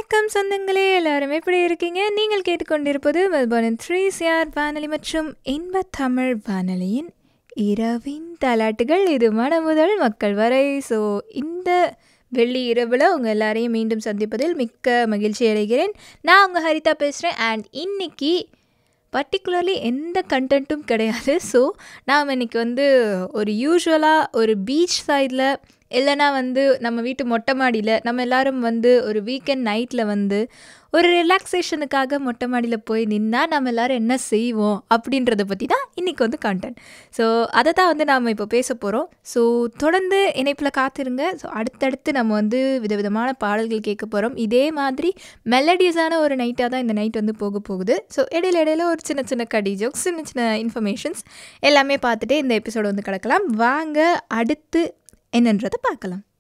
வணக்கம் சொந்தங்களே எல்லாரும் எப்படி இருக்கீங்க நீங்கள் கேட்டுக்கொண்டிருப்பது மெல்பர்னின் த்ரீ சிஆர் வானொலி மற்றும் இன்ப தமிழ் வானொலியின் இரவின் தாலாட்டுகள் இது மன முதல் மக்கள் வரை ஸோ இந்த வெள்ளி இரவில் உங்கள் எல்லாரையும் மீண்டும் சந்திப்பதில் மிக்க மகிழ்ச்சி அடைகிறேன் நான் உங்கள் ஹரிதா பேசுகிறேன் அண்ட் இன்னைக்கு பர்டிகுலர்லி எந்த கண்டென்ட்டும் கிடையாது ஸோ நாம் இன்னைக்கு வந்து ஒரு யூஸ்வலாக ஒரு பீச் சைடில் இல்லைனா வந்து நம்ம வீட்டு மொட்டை மாடியில் நம்ம எல்லாரும் வந்து ஒரு வீக்கெண்ட் நைட்டில் வந்து ஒரு ரிலாக்ஸேஷனுக்காக மொட்டை மாடியில் போய் நின்னால் நம்ம எல்லாரும் என்ன செய்வோம் அப்படின்றத பற்றி தான் இன்றைக்கி வந்து கண்டென்ட் ஸோ அதை தான் வந்து நாம் இப்போ பேச போகிறோம் ஸோ தொடர்ந்து இணைப்பில் காத்திருங்க ஸோ அடுத்தடுத்து நம்ம வந்து விதவிதமான பாடல்கள் கேட்க போகிறோம் இதே மாதிரி மெலடியஸான ஒரு நைட்டாக தான் இந்த நைட் வந்து போக போகுது ஸோ இடையில இடையில ஒரு சின்ன சின்ன கடி ஜோக்ஸ் சின்ன சின்ன இன்ஃபர்மேஷன்ஸ் எல்லாமே பார்த்துட்டு இந்த எபிசோடு வந்து கிடக்கலாம் வாங்க அடுத்து என்னன்றதை பார்க்கலாம்